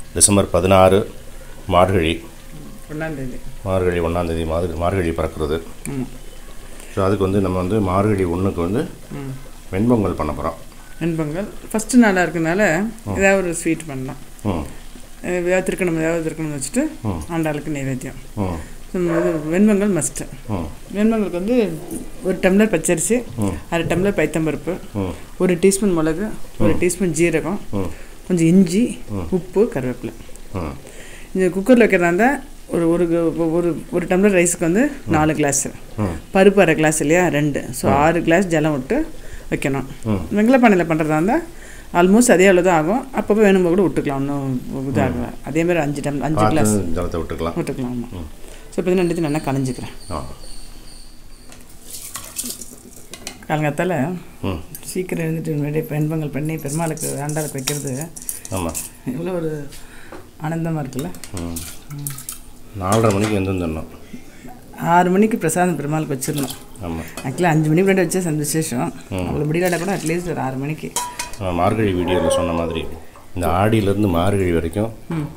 December பதினாறு மார்கழி ஒன்றாந்தேதி மார்கழி ஒன்றாந்தேதி மாதிரி மார்கழி பிறக்கிறது ஆமாம் ஸோ அதுக்கு வந்து நம்ம வந்து மார்கழி ஒன்றுக்கு வந்து ம் வெண்பொங்கல் பண்ண போகிறோம் வெண்பொங்கல் ஃபஸ்ட்டு நாளாக இருக்கனால ஏதாவது ஒரு ஸ்வீட் பண்ணலாம் ம் அஹ் ஏதாவது திருக்கணும் ஏதாவது திருக்கணும்னு வச்சுட்டு ம். ஆண்டாளுக்கு நைவேத்தியம் ம் ஸோ இது வெண்பொங்கல் மஸ்ட்டு ம் வெண்பொங்கலுக்கு வந்து ஒரு டம்ளர் பச்சரிசி ம். அரை டம்ளர் பைத்தம்பருப்பு ம் ஒரு டீஸ்பூன் மிளகு ஒரு டீஸ்பூன் ஜீரகம் ம் கொஞ்சம் இஞ்சி உப்பு கருவேப்பிலை ம் இந்த குக்கரில் வைக்கிறதா இருந்தால் ஒரு ஒரு கு- ஒரு ஒரு டம்ளர் ரைஸுக்கு வந்து நாலு கிளாஸு ம் பருப்பு அரை கிளாஸ் இல்லையா ரெண்டு ஸோ ஆறு கிளாஸ் ஜலம் விட்டு வைக்கணும் ம். வெங்கலப்பானையில் பண்ணுறதா இருந்தால் ஆல்மோஸ்ட் அதே அளவு தான் ஆகும் அப்பப்போ வேணும்போது கூட விட்டுக்கலாம் ஒன்றும் இதாகல அதே மாதிரி அஞ்சு டம் அஞ்சு கிளாஸ் பார்த்து ஜலத்தை விட்டுக்கலாம் விட்டுக்கலாம் ஆமாம் ஸோ இப்போ ரெண்டு நல்லா கலைஞ்சிக்கிறேன் ஆ காலங்காத்தால் ம் சீக்கிரம் எழுந்துட்டு முன்னாடி வெண்பொங்கல் பண்ணி பெருமாளுக்கு ஆண்டாளுக்கு வைக்கிறது ஆமாம் எவ்வளோ ஒரு ஆனந்தமாக இருக்குல்ல ம் நாலரை மணிக்கு எந்திருந்துடணும் ஆறு மணிக்கு பிரசாதம் பெருமாளுக்கு வச்சிடணும் ஆமாம் ஆக்சுவலாக அஞ்சு மணிக்கு முன்னாடி வச்சா சந்த விசேஷம் அவ்வளோ முடியலாட கூட அட்லீஸ்ட் ஒரு ஆறு மணிக்கு நம்ம மார்கழி வீடியோவில் சொன்ன மாதிரி இந்த ஆடியிலேருந்து மார்கழி வரைக்கும்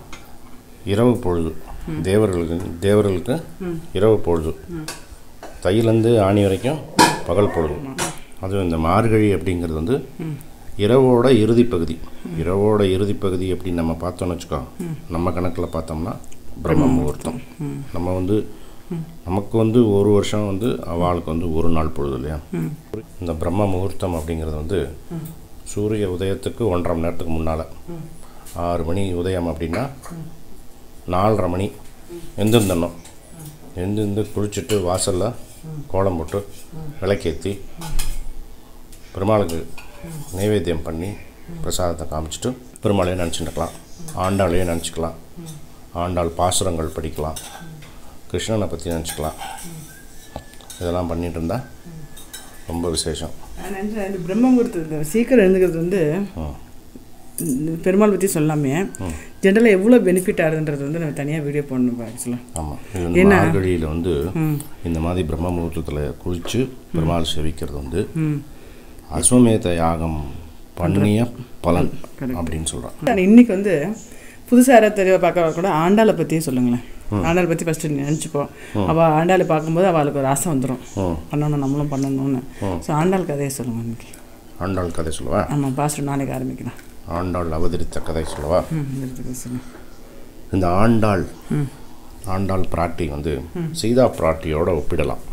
இரவு பொழுது தேவர்களுக்கு தேவர்களுக்கு இரவு பொழுது தையிலேருந்து ஆணி வரைக்கும் பகல் பொழுது அதுவும் இந்த மார்கழி அப்படிங்கிறது வந்து இரவோட இறுதி பகுதி இரவோட இறுதி பகுதி அப்படின்னு நம்ம பார்த்தோம்னு வச்சுக்கோ நம்ம கணக்கில் பார்த்தோம்னா பிரம்ம முகூர்த்தம் நம்ம வந்து நமக்கு வந்து ஒரு வருஷம் வந்து அவளுக்கு வந்து ஒரு நாள் பொழுது இல்லையா இந்த பிரம்ம முகூர்த்தம் அப்படிங்கிறது வந்து சூரிய உதயத்துக்கு ஒன்றரை மணி நேரத்துக்கு முன்னால் ஆறு மணி உதயம் அப்படின்னா நாலரை மணி எந்திருந்தணும் எந்திருந்து குளிச்சுட்டு வாசலில் கோலம் போட்டு விளக்கேற்றி பெருமாளுக்கு நைவேத்தியம் பண்ணி பிரசாதத்தை காமிச்சிட்டு பெருமாளையும் நினச்சிட்டுக்கலாம் ஆண்டாளையும் நினச்சிக்கலாம் ஆண்டாள் பாசுரங்கள் படிக்கலாம் கிருஷ்ணனை பற்றி நினச்சிக்கலாம் இதெல்லாம் பண்ணிட்டு இருந்தால் ரொம்ப விசேஷம் நான் நினைச்சேன் இந்த பிரம்ம முகூர்த்தம் சீக்கிரம் எழுந்துக்கிறது வந்து ம் இந்த பெருமாள் பற்றி சொல்லாமே ஜென்ரலாக எவ்வளோ பெனிஃபிட் ஆகுதுன்றது வந்து நம்ம தனியாக வீடியோ போடணும் ஆக்சுவலாக ஆமாம் இது வந்து மார்கழியில் வந்து இந்த மாதிரி பிரம்ம முகூர்த்தத்தில் குளித்து பெருமாள் செவிக்கிறது வந்து அஸ்வமேத யாகம் பண்ணிய பலன் அப்படின்னு சொல்கிறான் நான் இன்னைக்கு வந்து புதுசாக யாராவது தெரிய பார்க்க கூட ஆண்டாளை பற்றியே சொல்லுங்களேன் ஆண்டாளை பற்றி ஃபஸ்ட்டு நினச்சிப்போம் அவள் ஆண்டாளை பார்க்கும்போது அவளுக்கு ஒரு ஆசை வந்துடும் ம் பண்ணணும் நம்மளும் பண்ணணும்னு ஸோ ஆண்டாள் கதையை சொல்லுங்கள் இன்னைக்கு ஆண்டாள் கதை சொல்லவா ஆமாம் பாஸ்டர் நாளைக்கு ஆரம்பிக்கலாம் ஆண்டாள் அவதரித்த கதை சொல்லவா ம் எடுத்துக்க சொல்லுங்கள் இந்த ஆண்டாள் ஆண்டாள் பிராட்டி வந்து சீதா பிராட்டியோட ஒப்பிடலாம்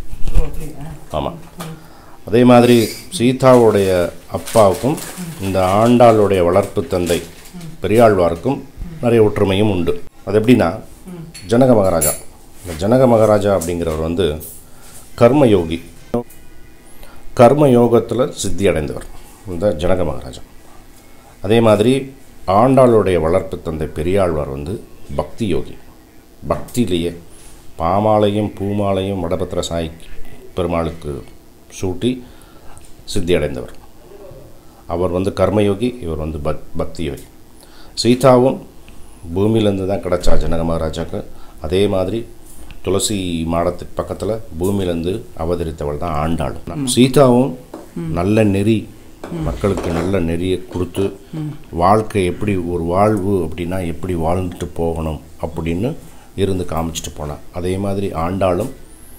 ஆமாம் அதே மாதிரி சீதாவுடைய அப்பாவுக்கும் இந்த ஆண்டாளுடைய வளர்ப்பு தந்தை பெரியாழ்வாருக்கும் நிறைய ஒற்றுமையும் உண்டு அது எப்படின்னா ஜனக மகாராஜா இந்த ஜனக மகாராஜா அப்படிங்கிறவர் வந்து கர்மயோகி கர்ம யோகத்தில் சித்தி அடைந்தவர் இந்த ஜனக மகாராஜா அதே மாதிரி ஆண்டாளுடைய வளர்ப்பு தந்தை பெரியாழ்வார் வந்து பக்தி யோகி பக்தியிலேயே பாமாலையும் பூமாலையும் வடபத்திர சாய் பெருமாளுக்கு சூட்டி சித்தி அடைந்தவர் அவர் வந்து கர்மயோகி இவர் வந்து பக் பக்தி யோகி சீதாவும் பூமியிலேருந்து தான் கிடச்சா ஜனக மகாராஜாக்கு அதே மாதிரி துளசி மாடத்துக்கு பக்கத்தில் பூமியிலேருந்து அவதரித்தவள் தான் ஆண்டாள் சீதாவும் நல்ல நெறி மக்களுக்கு நல்ல நெறியை கொடுத்து வாழ்க்கை எப்படி ஒரு வாழ்வு அப்படின்னா எப்படி வாழ்ந்துட்டு போகணும் அப்படின்னு இருந்து காமிச்சிட்டு போனான் அதே மாதிரி ஆண்டாளும்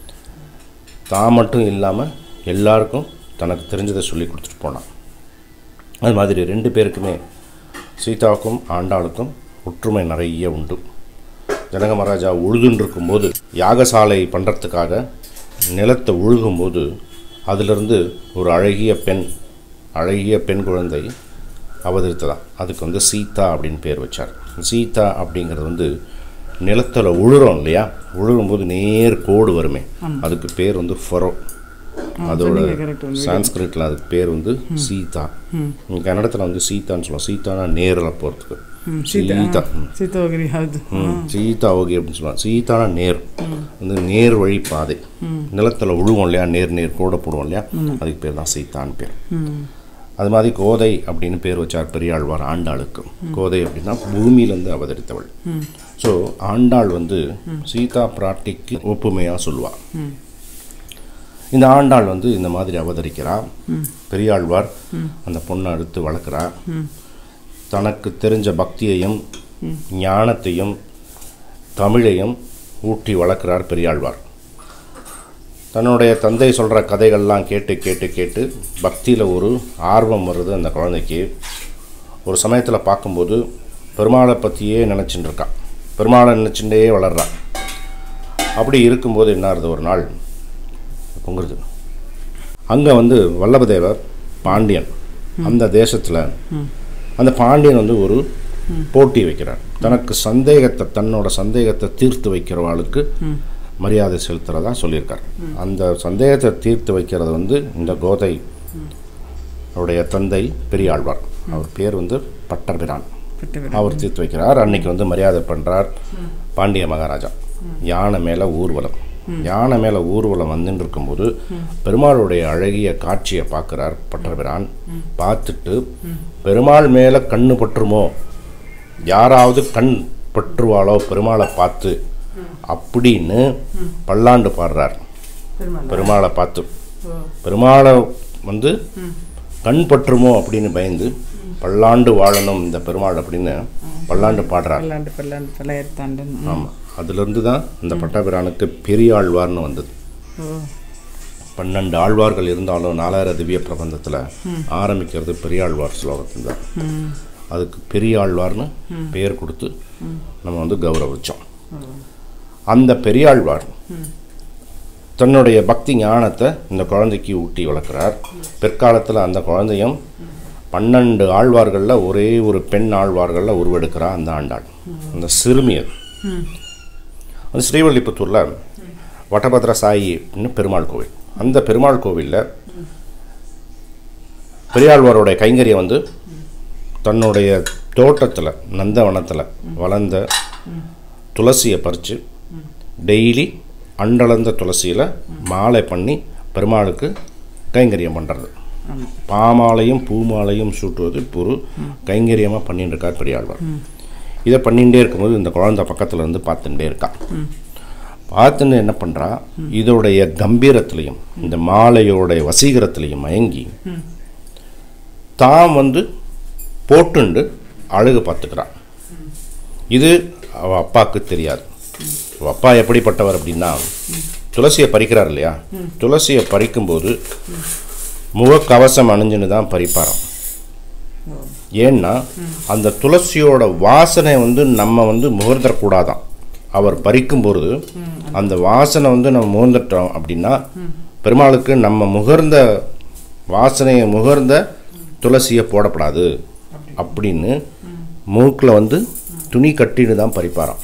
தான் மட்டும் இல்லாமல் எல்லாருக்கும் தனக்கு தெரிஞ்சதை சொல்லி கொடுத்துட்டு போனான் அது மாதிரி ரெண்டு பேருக்குமே சீதாவுக்கும் ஆண்டாளுக்கும் ஒற்றுமை நிறைய உண்டு ஜனக மகாராஜா உழுதுன்னு இருக்கும்போது யாகசாலை பண்ணுறதுக்காக நிலத்தை உழுகும்போது அதிலிருந்து ஒரு அழகிய பெண் அழகிய பெண் குழந்தை அவதரித்ததான் அதுக்கு வந்து சீதா அப்படின்னு பேர் வச்சார் சீதா அப்படிங்கிறது வந்து நிலத்தில் உழுறோம் இல்லையா உழுகும்போது நேர் கோடு வருமே அதுக்கு பேர் வந்து ஃபொரோ அதோட correct, சான்ஸ்கிரிட்டில் அதுக்கு பேர் வந்து சீதா இங்க கன்னடத்தில் வந்து சீதான்னு சொல்லுவோம் சீதானா நேரில் போகிறதுக்கு சீதா ம். சீதோகிரி அது ம், சீதா ஓகே அப்படின்னு சொல்லுவாங்க சீதானா நேர் வந்து நேர் வழி பாதை நிலத்தில் உழுவோம் இல்லையா நேர் நேர் கோடை போடுவோம் இல்லையா அதுக்கு பேர் தான் சீதான்னு பேர் ம் அது மாதிரி கோதை அப்படின்னு பேர் வச்சார் பெரியாழ்வார் ஆண்டாளுக்கு கோதை அப்படின்னா பூமியிலேருந்து அவதரித்தவள் ஸோ ஆண்டாள் வந்து சீதா பிராட்டிக்கு ஒப்புமையாக சொல்லுவாள் இந்த ஆண்டாள் வந்து இந்த மாதிரி அவதரிக்கிறா பெரியாழ்வார் அந்த பொண்ணை அடுத்து வளர்க்குறா தனக்கு தெரிஞ்ச பக்தியையும் ஞானத்தையும் தமிழையும் ஊட்டி வளர்க்கிறார் பெரியாழ்வார் தன்னுடைய தந்தை சொல்கிற கதைகள்லாம் கேட்டு கேட்டு கேட்டு பக்தியில் ஒரு ஆர்வம் வருது அந்த குழந்தைக்கு ஒரு சமயத்தில் பார்க்கும்போது பெருமாளை பற்றியே நினச்சிட்டு இருக்கான் பெருமாளை நினச்சிட்டே வளர்றான் அப்படி இருக்கும்போது என்ன ஆகுது ஒரு நாள் பொங்குறது அங்கே வந்து வல்லபதேவர் பாண்டியன் அந்த தேசத்தில் அந்த பாண்டியன் வந்து ஒரு போட்டி வைக்கிறார் தனக்கு சந்தேகத்தை தன்னோட சந்தேகத்தை தீர்த்து வைக்கிறவாளுக்கு மரியாதை செலுத்துறதா சொல்லியிருக்கார் அந்த சந்தேகத்தை தீர்த்து வைக்கிறது வந்து இந்த கோதை அவருடைய தந்தை பெரியாழ்வார் அவர் பேர் வந்து பட்டர்பிரான் பட்டவர் அவர் தீர்த்து வைக்கிறார் அன்னைக்கு வந்து மரியாதை பண்ணுறார் பாண்டிய மகாராஜா யானை மேலே ஊர்வலம் யானை மேலே ஊர்வலம் வந்துட்டு இருக்கும்போது பெருமாளுடைய அழகிய காட்சியை பார்க்குறார் பட்டர்பிரான் பார்த்துட்டு பெருமாள் மேலே கண்ணு பற்றுமோ யாராவது கண் பற்றுவாளோ பெருமாளை பார்த்து அப்படின்னு பல்லாண்டு பாடுறார் பெருமாள் பெருமாளை பார்த்து ஓ பெருமாளை வந்து கண் பற்றுமோ அப்படின்னு பயந்து பல்லாண்டு வாழணும் இந்த பெருமாள் அப்படின்னு பல்லாண்டு பாடுறார் பல்லாண்டு பல்லாண்டு பல்லாயிரத்தாண்டு ஆமாம் அதுலேருந்து தான் இந்த பட்டாபிரானுக்கு பெரிய ஆழ்வார்னு வந்தது ஓ பன்னெண்டு ஆழ்வார்கள் இருந்தாலும் நாலாயிரம் திவ்ய பிரபந்தத்தில் ஆரம்பிக்கிறது பெரியாழ்வார் ஸ்லோகத்தில் தான் ம் அதுக்கு பெரிய ஆழ்வார்னு பெயர் கொடுத்து நம்ம வந்து கௌரவிச்சோம் அந்த பெரியாழ்வார் தன்னுடைய பக்தி ஞானத்தை இந்த குழந்தைக்கு ஊட்டி வளர்க்குறார் பிற்காலத்தில் அந்த குழந்தையும் பன்னெண்டு ஆழ்வார்களில் ஒரே ஒரு பெண் ஆழ்வார்களில் உருவெடுக்கிறா அந்த ஆண்டாள் அந்த சிறுமி அது அது ஸ்ரீவல்லிபுத்தூரில் வட்டபத்ர சாயி அப்படின்னு பெருமாள் கோவில் அந்த பெருமாள் கோவிலில் பெரியாழ்வாரோடைய கைங்கரியம் வந்து தன்னுடைய தோட்டத்தில் நந்தவனத்தில் வளர்ந்த துளசியை பறித்து டெய்லி அண்டளந்த துளசியில் மாலை பண்ணி பெருமாளுக்கு கைங்கரியம் பண்ணுறது ஆமாம் பாமாலையும் பூமாலையும் சூட்டுவது இப்போ ஒரு கைங்கரியமாக பண்ணிட்டு இருக்கார் பெரியாழ்வார் இதை பண்ணிகிட்டே இருக்கும்போது இந்த குழந்தை பக்கத்தில் இருந்து பார்த்துட்டே இருக்கா பார்த்துன்னு என்ன பண்ணுறா இதோடைய கம்பீரத்திலையும் இந்த மாலையோடைய வசீகரத்திலையும் மயங்கி தான் வந்து போட்டுண்டு அழகு பார்த்துக்கிறான் இது அவ அப்பாவுக்கு தெரியாது அவ அப்பா எப்படிப்பட்டவர் அப்படின்னா துளசியை பறிக்கிறார் இல்லையா துளசியை பறிக்கும்போது முகக்கவசம் அணிஞ்சுன்னு தான் பறிப்பாராம் ஏன்னா அந்த துளசியோட வாசனை வந்து நம்ம வந்து முகர்ந்துடக்கூடாதான் அவர் பறிக்கும்பொழுது அந்த வாசனை வந்து நம்ம முகர்ந்துட்டோம் அப்படின்னா பெருமாளுக்கு நம்ம முகர்ந்த வாசனையை முகர்ந்த துளசியை போடப்படாது அப்படின்னு மூக்கில் வந்து துணி கட்டின்னு தான் பறிப்பாராம்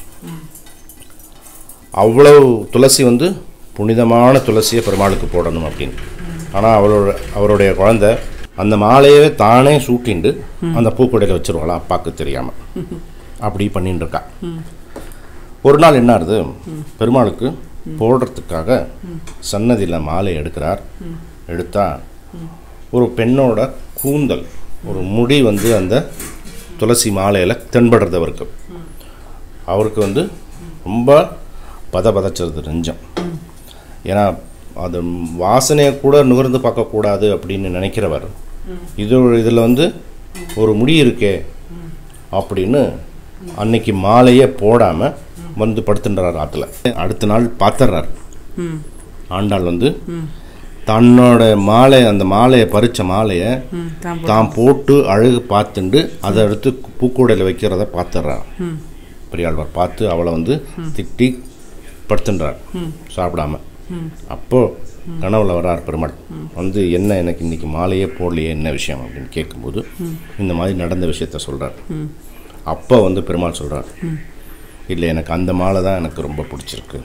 அவ்வளவு துளசி வந்து புனிதமான துளசியை பெருமாளுக்கு போடணும் அப்படின்னு ஆனால் அவளோட அவருடைய குழந்தை அந்த மாலையவே தானே சூட்டிண்டு அந்த பூக்கொடையில் வச்சிருவாளா அப்பாவுக்கு தெரியாமல் அப்படி பண்ணிட்டு இருக்கா ஒரு நாள் என்ன ஆகுது பெருமாளுக்கு போடுறதுக்காக சன்னதியில் மாலை எடுக்கிறார் எடுத்தா ஒரு பெண்ணோட கூந்தல் ஒரு முடி வந்து அந்த துளசி மாலையில் தென்படுறது அவருக்கு அவருக்கு வந்து ரொம்ப பத பதச்சிருது நெஞ்சம் ஏன்னா அது வாசனையை கூட நுகர்ந்து பார்க்கக்கூடாது அப்படின்னு நினைக்கிறவர் இது இதில் வந்து ஒரு முடி இருக்கே அப்படின்னு அன்னைக்கு மாலையே போடாமல் வந்து படுத்துன்றார் ஆற்றுல அடுத்த நாள் பார்த்துட்றார் ம் ஆண்டாள் வந்து தன்னோட மாலை அந்த மாலையை பறித்த மாலையை ம் தான் போ- தான் போட்டு அழகு பார்த்துண்டு அதை எடுத்து பூக்கூடையில் வைக்கிறத பார்த்துட்றார் ம் பெரியாழ்வார் பார்த்து அவளை வந்து திட்டி படுத்துன்றார் சாப்பிடாம ம் அப்போ கனவுல வரார் பெருமாள் வந்து என்ன எனக்கு இன்னைக்கு மாலையே போடலையே என்ன விஷயம் அப்படின்னு கேட்கும்போது இந்த மாதிரி நடந்த விஷயத்த சொல்றார் அப்போ வந்து பெருமாள் சொல்றார் இல்லை எனக்கு அந்த மாலை தான் எனக்கு ரொம்ப பிடிச்சிருக்கு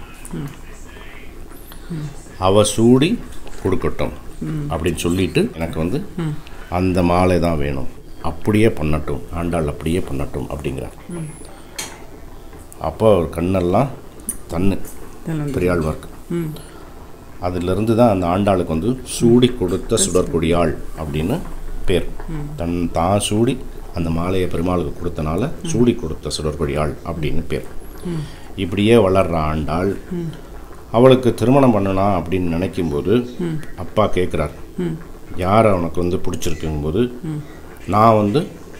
அவ சூடி கொடுக்கட்டும் அப்படின்னு சொல்லிட்டு எனக்கு வந்து அந்த மாலை தான் வேணும் அப்படியே பண்ணட்டும் ஆண்டாள் அப்படியே பண்ணட்டும் அப்படிங்கிறார் அப்போ அவர் கண்ணெல்லாம் தன்னு தெலுங்கு. பெரியாழ்வார்க்கு ம் அதிலிருந்து தான் அந்த ஆண்டாளுக்கு வந்து சூடி கொடுத்த சுடற்கொடியாள் அப்படின்னு பேர் தன் தான் சூடி அந்த மாலையை பெருமாளுக்கு கொடுத்தனால சூடி கொடுத்த சுடற்கொடியாள் அப்படின்னு பேர் இப்படியே வளர்ற ஆண்டாள் அவளுக்கு திருமணம் பண்ணலாம் அப்படின்னு நினைக்கும்போது அப்பா கேட்குறார் யார் அவனுக்கு வந்து பிடிச்சிருக்குங்கும்போது நான் வந்து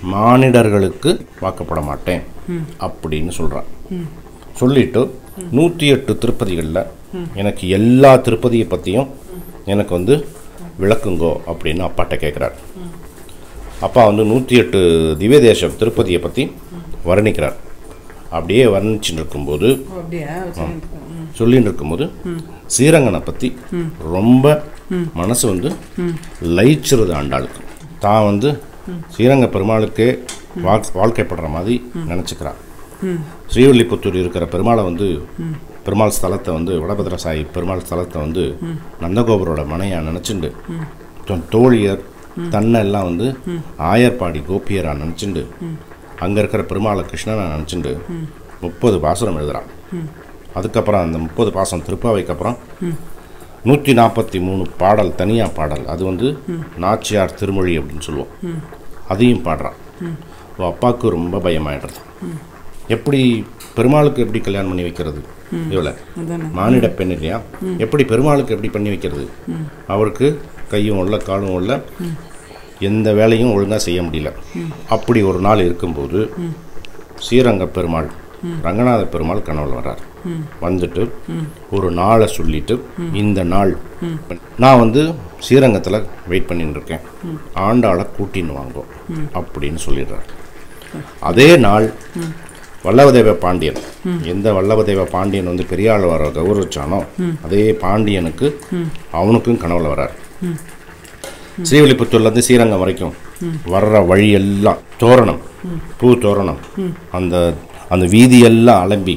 மானிடர்களுக்கு வாக்கப்பட மாட்டேன் அப்படின்னு சொல்கிறான் சொல்லிட்டு நூற்றி எட்டு திருப்பதிகளில் எனக்கு எல்லா திருப்பதியை பற்றியும் எனக்கு வந்து விளக்குங்கோ அப்படின்னு அப்பாட்ட கேட்குறார் அப்பா வந்து நூற்றி எட்டு திவ்ய தேசம் திருப்பதியை பற்றி வர்ணிக்கிறார் அப்படியே வர்ணிச்சுட்டு இருக்கும்போது ஓ அப்படியா சரி. ம். சொல்லிட்டு இருக்கும்போது ஸ்ரீரங்கனை பற்றி ரொம்ப மனசு வந்து லயிச்சிருது ஆண்டாளுக்கு தான் வந்து ஸ்ரீரங்க பெருமாளுக்கே வாழ் வாழ்க்கைப்படுற மாதிரி நினச்சிக்கிறான் ஸ்ரீவில்லிபுத்தூர் இருக்கிற பெருமாளை வந்து பெருமாள் ஸ்தலத்தை வந்து வடபத்ர சாயி பெருமாள் ஸ்தலத்தை வந்து நந்தகோபுரோட மனையாக நினச்சிண்டு தன் தோழியர் தன்னை எல்லாம் வந்து ஆயர்பாடி கோபியரா நினச்சிண்டு அங்கே இருக்கிற பெருமாளை கிருஷ்ணனை நினச்சிண்டு முப்பது பாசுரம் எழுதுறான் அதுக்கப்புறம் அந்த முப்பது பாசம் திருப்பாவைக்கு அப்புறம் நூற்றி நாற்பத்தி மூணு பாடல் தனியாக பாடல் அது வந்து நாச்சியார் திருமொழி அப்படின்னு சொல்லுவோம் அதையும் பாடுறான் அவ அப்பாவுக்கு ரொம்ப பயமாயிடுறது எப்படி பெருமாளுக்கு எப்படி கல்யாணம் பண்ணி வைக்கிறது இவ்வளோ அதானே மானிட பெண் இல்லையா எப்படி பெருமாளுக்கு எப்படி பண்ணி வைக்கிறது அவருக்கு கையும் உள்ள காலும் உள்ள எந்த வேலையும் ஒழுங்காக செய்ய முடியல அப்படி ஒரு நாள் இருக்கும்போது ஸ்ரீரங்க பெருமாள் ரங்கநாத பெருமாள் கனவுல வர்றார் வந்துட்டு ஒரு நாளை சொல்லிட்டு இந்த நாள் நான் வந்து ஸ்ரீரங்கத்தில் வெயிட் பண்ணிட்டு இருக்கேன் ஆண்டாளை கூட்டின்னு வாங்கோ அப்படின்னு சொல்லிடுறார் அதே நாள் வல்லவதேவ பாண்டியன் எந்த வல்லவதேவ பாண்டியன் வந்து பெரியாழ்வாரை கௌரவிச்சானோ அதே பாண்டியனுக்கு அவனுக்கும் கனவுல வர்றார் ஸ்ரீவில்லிபுத்தூர்லேருந்து ஸ்ரீரங்கம் வரைக்கும் வர்ற வழியெல்லாம் தோரணம் பூ தோரணம் அந்த அந்த வீதியெல்லாம் அலம்பி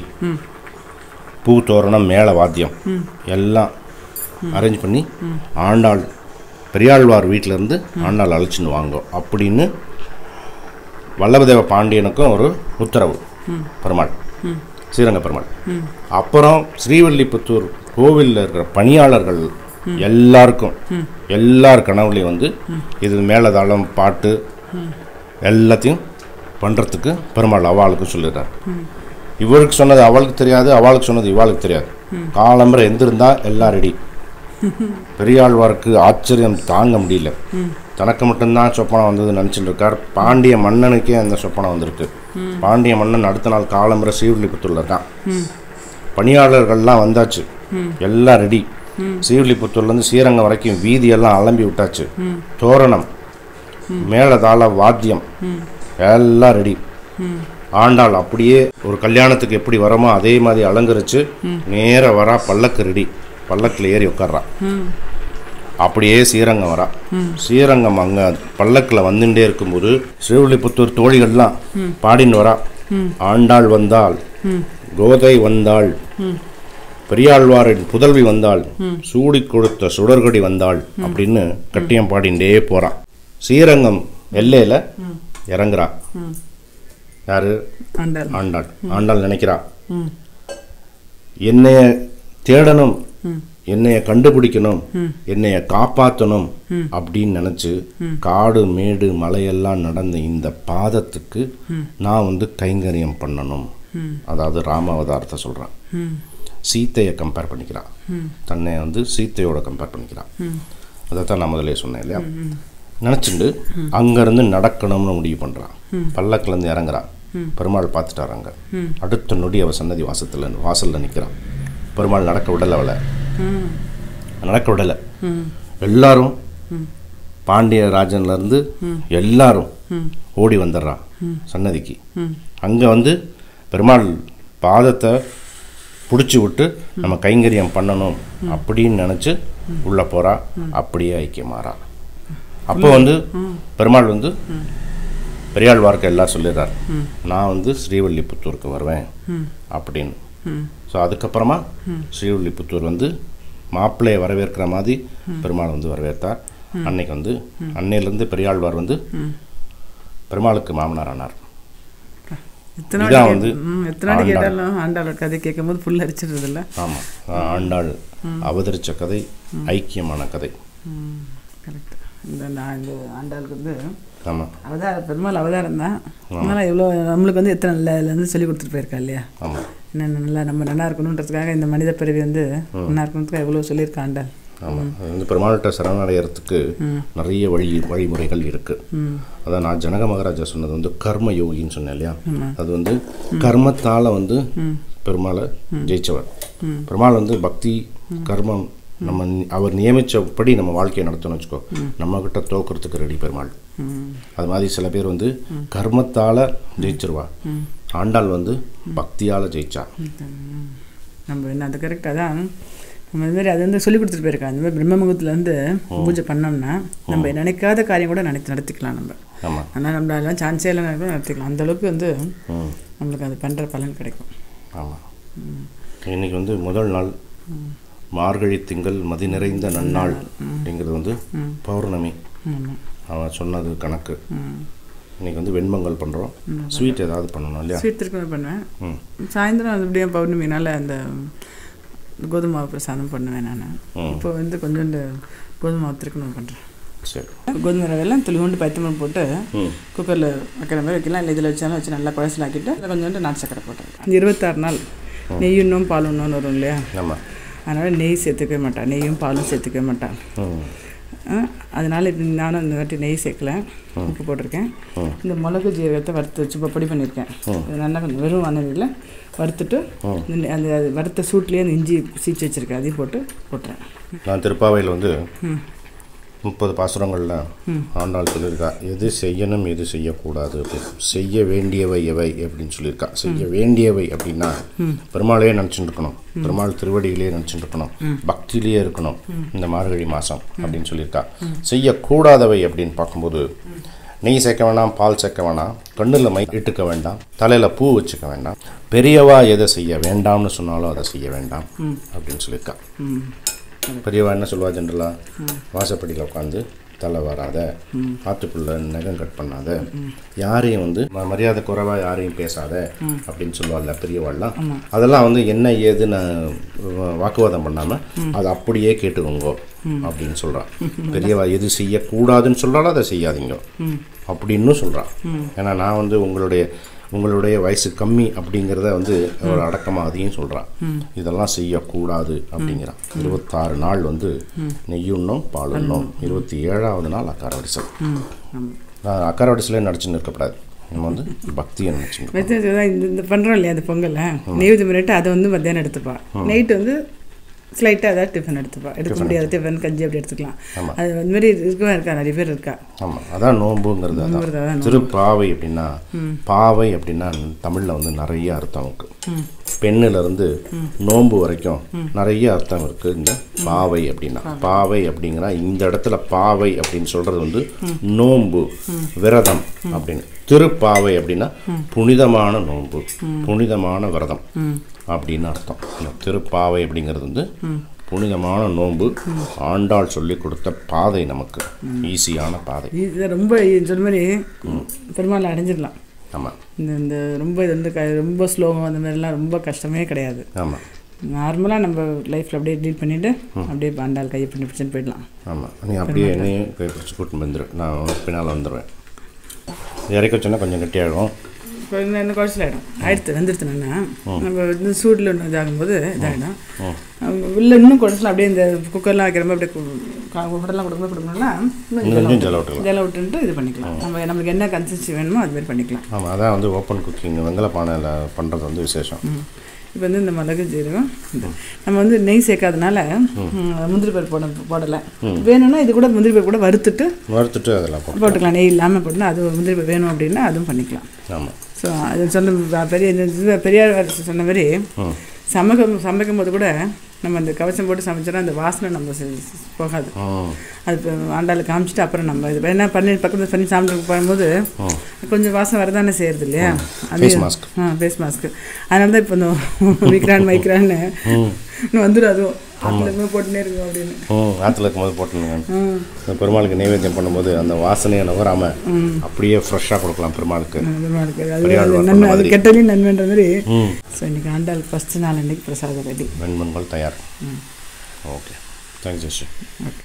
பூ தோரணம் மேள வாத்தியம் எல்லாம் அரேஞ்ச் பண்ணி ஆண்டாள் பெரியாழ்வார் வீட்டிலேருந்து ஆண்டாள் அழைச்சின்னு வாங்கோ அப்படின்னு வல்லபதேவ பாண்டியனுக்கும் ஒரு உத்தரவு பெருமாள் ஸ்ரீரங்க பெருமாள் அப்புறம் ஸ்ரீவில்லிபுத்தூர் கோவிலில் இருக்கிற பணியாளர்கள் எல்லாருக்கும் எல்லார் கனவுலையும் வந்து இது மேலதாளம் பாட்டு எல்லாத்தையும் பண்ணுறதுக்கு பெருமாள் அவளுக்கு சொல்லிடுறார் இவருக்கு சொன்னது அவளுக்கு தெரியாது அவளுக்கு சொன்னது இவாளுக்கு தெரியாது காலம்பரை எந்திருந்தா எல்லாம் ரெடி பெரியாழ்வாருக்கு ஆச்சரியம் தாங்க முடியல தனக்கு மட்டும்தான் சொப்பனம் வந்தது நினச்சிட்டு இருக்கார் பாண்டிய மன்னனுக்கே அந்த சொப்பனம் வந்திருக்கு பாண்டிய மன்னன் அடுத்த நாள் காலம்பரை ஸ்ரீவில்லிபுத்தூர்ல இருக்கான் பணியாளர்கள்லாம் வந்தாச்சு எல்லாம் ரெடி ஸ்ரீவில்லிபுத்தூர்லேருந்து ஸ்ரீரங்கம் வரைக்கும் வீதியெல்லாம் அலம்பி விட்டாச்சு தோரணம் மேளதாள வாத்தியம் எல்லாம் ரெடி ஆண்டாள் அப்படியே ஒரு கல்யாணத்துக்கு எப்படி வரமோ அதே மாதிரி அலங்கரிச்சு நேர வரா பல்லக்கு ரெடி பல்லக்கில் ஏறி உட்கார்றா அப்படியே ஸ்ரீரங்கம் வரா ஸ்ரீரங்கம் அங்க பல்லக்கில் வந்துட்டே இருக்கும்போது ஸ்ரீவில்லிபுத்தூர் தோழிகள்லாம் பாடின்னு வரா ஆண்டாள் வந்தாள் கோதை வந்தாள் பெரியாழ்வாரின் புதல்வி வந்தாள் சூடி கொடுத்த சுடர்கொடி வந்தாள் அப்படின்னு கட்டியம் பாடிண்டே போறான் ஸ்ரீரங்கம் எல்லையில இறங்குறா யாரு ஆண்டாள் ஆண்டாள் ஆண்டாள் நினைக்கிறா என்னைய தேடணும் என்னைய கண்டுபிடிக்கணும் என்னைய காப்பாற்றணும் அப்படின்னு நினச்சி காடு மேடு மலையெல்லாம் நடந்த இந்த பாதத்துக்கு நான் வந்து கைங்கரியம் பண்ணணும் அதாவது ராம அவதாரத்தை சொல்கிறான் சீத்தையை கம்பேர் பண்ணிக்கிறான் தன்னை வந்து சீத்தையோட கம்பேர் பண்ணிக்கிறான் அதைத்தான் நான் முதல்ல சொன்னேன் இல்லையா நினச்சிண்டு அங்கேருந்து நடக்கணும்னு முடிவு பண்ணுறான் பல்லக்கிலேருந்து இறங்குறான் பெருமாள் பார்த்துட்டார் அங்கே அடுத்த நொடி அவ சன்னதி வாசத்தில் வாசலில் நிற்கிறான் பெருமாள் நடக்க விடலை அவளை நடக்க விடலை எல்லாரும் பாண்டிய ராஜன்லேருந்து எல்லாரும் ஓடி வந்துடுறான் சன்னதிக்கு அங்கே வந்து பெருமாள் பாதத்தை பிடிச்சி விட்டு நம்ம கைங்கரியம் பண்ணணும் அப்படின்னு நினச்சி உள்ளே போகிறா அப்படியே ஐக்கியமாறா அப்போ வந்து பெருமாள் வந்து பெரியாழ்வார்க்கு எல்லாம் சொல்லிடுறார் நான் வந்து ஸ்ரீவில்லிபுத்தூருக்கு வருவேன் அப்படின்னு ஸோ அதுக்கப்புறமா ஸ்ரீவில்லிபுத்தூர் வந்து மாப்பிள்ளையை வரவேற்கிற மாதிரி பெருமாள் வந்து வரவேற்றார் அன்னைக்கு வந்து அன்னையிலேருந்து பெரியாழ்வார் வந்து பெருமாளுக்கு மாமனார் ஆனார் எத்தனை இதான் வாட்டி வந்து கேட்- ம், எத்தனை வாட்டி கேட்டாலும் ஆண்டாளோட கதை கேட்கும் போது புல் அரிச்சிடுறது இல்ல ஆமாம் ஆண்டாள் அவதரித்த கதை ஐக்கியமான கதை கரெக்ட் இந்த நான் இந்த ஆண்டாளுக்கு வந்து ஆமாம் அவதார பெருமாள் அவதாரம் தான் அதனால் எவ்வளோ நம்மளுக்கு வந்து எத்தனை நல்ல இதுலேருந்து சொல்லி கொடுத்துட்டு போயிருக்கா இல்லையா ஆமாம் என்ன நல்லா நம்ம நல்லா இருக்கணுன்றதுக்காக இந்த மனித பிறவி வந்து நல்லா இருக்கணுன்றதுக்காக எவ்வளோ சொல்லியிருக்கா ஆண்டாள் ஆமாம் அது வந்து பெருமாள்கிட்ட சரணடைகிறதுக்கு நிறைய வழி வழிமுறைகள் இருக்குது அதான் நான் ஜனக மகாராஜா சொன்னது வந்து கர்ம யோகின்னு சொன்னேன் இல்லையா அது வந்து கர்மத்தால் வந்து பெருமாளை ஜெயிச்சவர் பெருமாள் வந்து பக்தி கர்மம் நம்ம நி- அவர் நியமித்தபடி நம்ம வாழ்க்கையை நடத்தணும்னு வச்சுக்கோ நம்மக்கிட்ட தோக்கிறதுக்கு ரெடி பெருமாள் அது மாதிரி சில பேர் வந்து கர்மத்தால் ஜெயிச்சிருவா ஆண்டாள் வந்து பக்தியால் ஜெயிச்சா நம்ம என்ன அது கரெக்டாக தான் நம்ம இது மாதிரி அது வந்து சொல்லி கொடுத்துட்டு போயிருக்காங்க இந்த மாதிரி பிரம்மமுகத்தில் வந்து பூஜை பண்ணோம்னா நம்ம நினைக்காத காரியம் கூட நினைத்து நடத்திக்கலாம் நம்ம ஆமாம் ஆனால் நம்ம அதெல்லாம் சான்ஸே இல்லை கூட நடத்திக்கலாம் அந்த அளவுக்கு வந்து ம் நம்மளுக்கு அது பண்ணுற பலன் கிடைக்கும் ஆமாம் இன்னைக்கு வந்து முதல் நாள் மார்கழி திங்கள் மதி நிறைந்த நன்னாள் அப்படிங்கிறது வந்து பௌர்ணமி ஆமாம் அவன் சொன்னது கணக்கு இன்னைக்கு வந்து வெண்பொங்கல் பண்ணுறோம் ஸ்வீட் ஏதாவது பண்ணணும் இல்லையா ஸ்வீட் திருப்பி பண்ணுவேன் ம் சாயந்தரம் அது அப்படியே பௌர்ணமினால அந்த கோதுமை மாவு பிரசாதம் பண்ணுவேன் நான் இப்போ வந்து கொஞ்சோண்டு கோதுமை மாவு திருக்கணும் பண்ணுறேன் சரி கோதுமை ரவையெல்லாம் துளிவுண்டு பைத்தம்பழம் போட்டு ம் குக்கரில் வைக்கிற மாதிரி வைக்கலாம் இல்லை இதில் வச்சாலும் வச்சு நல்லா குழசலாக்கிட்டு அதில் கொஞ்சோண்டு நாட்டு சக்கரை போட்டேன் இருபத்தாறு நாள் நெய்யுண்ணும் பால் உண்ணும் வரும் இல்லையா ஆமாம் அதனால் நெய் சேர்த்துக்கவே மாட்டான் நெய்யும் பாலும் சேர்த்துக்கவே மாட்டான் ம் ஆ, அதனால இது நானும் இந்த வாட்டி நெய் சேர்க்கல உப்பு போட்டிருக்கேன் இந்த மிளகு ஜீரகத்தை வறுத்து வச்சு இப்போ பொடி பண்ணியிருக்கேன் இது நல்லா கொஞ்சம் வெறும் வானலியில் வறுத்துட்டு இந்த நெ- அந்த வறுத்த சூட்லேயே அந்த இஞ்சி சீச்சு வச்சுருக்கேன் அதையும் போட்டு போட்டுறேன் நான் திருப்பாவையில் வந்து முப்பது பாசுரங்களில் ஆண்டாள் சொல்லியிருக்கா எது செய்யணும் எது செய்யக்கூடாது அப்படின்னு செய்ய வேண்டியவை எவை அப்படின்னு சொல்லியிருக்கா செய்ய வேண்டியவை அப்படின்னா பெருமாளையே நினச்சிட்டு இருக்கணும் பெருமாள் திருவடியிலே நினச்சிட்டு இருக்கணும் பக்தியிலேயே இருக்கணும் இந்த மார்கழி மாதம் அப்படின்னு சொல்லியிருக்கா செய்யக்கூடாதவை அப்படின்னு பார்க்கும்போது நெய் சேர்க்க வேண்டாம் பால் சேர்க்க வேண்டாம் கண்ணில் மை இட்டுக்க வேண்டாம் தலையில் பூ வச்சுக்க வேண்டாம் பெரியவா எதை செய்ய வேண்டாம்னு சொன்னாலும் அதை செய்ய வேண்டாம் அப்படின்னு சொல்லியிருக்கா பெரியவா என்ன சொல்லுவா ஜென்ரலாக வாசப்படியில் உட்காந்து தலை வராத ஆத்துக்குள்ள நகம் கட் பண்ணாத யாரையும் வந்து ம- மரியாதை குறைவாக யாரையும் பேசாத அப்படின்னு சொல்லுவாள்ல பெரியவாள்லாம் அதெல்லாம் வந்து என்ன ஏதுன்னு வ- வாக்குவாதம் பண்ணாமல் அதை அப்படியே கேட்டுக்கோங்க அப்படின்னு சொல்கிறான் பெரியவா எது செய்யக்கூடாதுன்னு சொல்கிறாலும் அதை செய்யாதீங்க அப்படின்னு சொல்கிறான் ஏன்னா நான் வந்து உங்களுடைய உங்களுடைய வயசு கம்மி அப்படிங்கிறத வந்து ஒரு அடக்கமாக அதையும் சொல்கிறான் இதெல்லாம் செய்யக்கூடாது அப்படிங்கிறான் இருபத்தாறு நாள் வந்து நெய்யுண்ணும் பாலுண்ணும் இருபத்தி ஏழாவது நாள் அக்கார வடிசல் நான் அக்கார வடிசலே நடிச்சுன்னு இருக்கக்கூடாது நம்ம வந்து பக்தியை நினச்சிக்கணும் மெத்தேஜ் தான் இந்த இந்த பண்ணுறோம் இல்லையா அந்த பொங்கலை நெய்வேதி பண்ணிட்டு அதை வந்து மத்தியானம் எடுத்துப்பா நைட்டு வந்து ஸ்லைட்டாக ஏதாவது டிஃபன் எடுத்துப்பா எடுக்க முடியாது டிஃபன் கஞ்சி அப்படி எடுத்துக்கலாம் அது அந்த மாதிரி இருக்கவே இருக்கா நிறைய பேர் இருக்கா ஆமாம் அதான் நோன்புங்கிறது நோன்புங்கிறது அதான் அதான் திருப்பாவை அப்படின்னா பாவை அப்படின்னா தமிழில் வந்து நிறைய அர்த்தம் இருக்கு பெண்ணுல இருந்து நோன்பு வரைக்கும் நிறைய அர்த்தம் இருக்கு இந்த பாவை அப்படின்னா பாவை அப்படிங்கிற இந்த இடத்துல பாவை அப்படின்னு சொல்றது வந்து நோன்பு விரதம் அப்படின்னு திருப்பாவை அப்படின்னா புனிதமான நோன்பு புனிதமான விரதம் அப்படின்னு அர்த்தம் இந்த திருப்பாவை அப்படிங்கிறது வந்து புனிதமான நோன்பு ஆண்டாள் சொல்லி கொடுத்த பாதை நமக்கு ஈஸியான பாதை இது ரொம்ப சொன்ன மாதிரி பெருமாள் அடைஞ்சிடலாம் ஆமாம் இந்த இந்த ரொம்ப இது வந்து க ரொம்ப ஸ்லோகம் அந்த மாதிரிலாம் ரொம்ப கஷ்டமே கிடையாது ஆமாம் நார்மலாக நம்ம லைஃப்பில் அப்படியே டீல் பண்ணிவிட்டு அப்படியே பாண்டால் கையை பண்ணி பிடிச்சின்னு போயிடலாம் ஆமாம் நீ அப்படியே என்னையும் கை பிடிச்சி கூட்டின்னு வந்துடு நான் பின்னால் வந்துடுவேன் இறக்க வச்சோன்னா கொஞ்சம் கட்டியாகும் இப்போ இன்னும் இன்னும் குறைச்சல் ஆகிடும் ஆயிடுத்து வந்துடுத்துனா நம்ம வந்து சூடில் ஒன்று இதாகும்போது இதாகிடும் உள்ள இன்னும் குறைச்சல் அப்படியே இந்த குக்கர்லாம் வைக்கிற மாதிரி அப்படியே ஹோட்டல்லாம் கொடுக்கும்போது கொடுக்கணும்னா இன்னும் இன்னும் கொஞ்சம் ஜல விட்டுக்கலாம் இதெல்லாம் விட்டுட்டு இது பண்ணிக்கலாம் நம்ம நம்மளுக்கு என்ன கன்சிஸ்டி வேணுமோ அது மாதிரி பண்ணிக்கலாம் ஆமாம் அதான் வந்து ஓப்பன் குக்கிங் வெங்கல பானையில் பண்ணுறது வந்து விசேஷம் இப்போ வந்து இந்த மிளகு ஜீரகம் இது. நம்ம வந்து நெய் சேர்க்காதனால ம், முந்திரி பருப்பு போட போடலை வேணும்னா இது கூட முந்திரி பருப்பு கூட வறுத்துட்டு வறுத்துட்டு அதெல்லாம் போட்டு போட்டுக்கலாம் நெய் இல்லாமல் போட்டுனா அது முந்திரி பருப்பு வேணும் அப்படின்னா அதுவும் பண்ணிக்கலாம் ஆமாம் ஸோ அது சொன்ன பெரிய இந்த இது பெரியார் வாரிசு சொன்ன மாதிரி சமைக்கும் சமைக்கும் போது கூட நம்ம அந்த கவசம் போட்டு சமைச்சோன்னா அந்த வாசனை நம்ம செ- போகாது ம் அது இப்போ ஆண்டாள் காமிச்சிட்டு அப்புறம் நம்ம இது என்ன பண்ணி பக்கத்தில் பண்ணி சாப்பிட்டு போகும்போது கொஞ்சம் வாசனை வரதானே செய்யறது இல்லையா அது Face mask. ஆ ஃபேஸ் மாஸ்க்கு அதனால தான் இப்போ இந்த விக்ரான் மைக்ரான்னு வந்துடும் அதுவும் ஆட்டில் இருந்து போட்டுனே இருக்கும் அப்படின்னு ம் ஆற்றுல இருக்கும்போது போட்டுருங்க ம் இந்த பெருமாளுக்கு நைவேத்தியம் பண்ணும்போது அந்த வாசனையை நுகராமல் அப்படியே ஃப்ரெஷ்ஷாக கொடுக்கலாம் பெருமாளுக்கு பெருமாளுக்கு அது பெரியாள் அது வாக்கு நன்மை அது மாதிரி. கெட்டலையும் நன்மைன்ற மாதிரி ம் ஸோ இன்னைக்கு ஆண்டாள் ஃபஸ்ட்டு நாள் அன்னைக்கு பிரசாதம் ரெடி வெண்பொங்கல் தயார் ஓகே தேங்க்ஸ் ஜெஸ்டி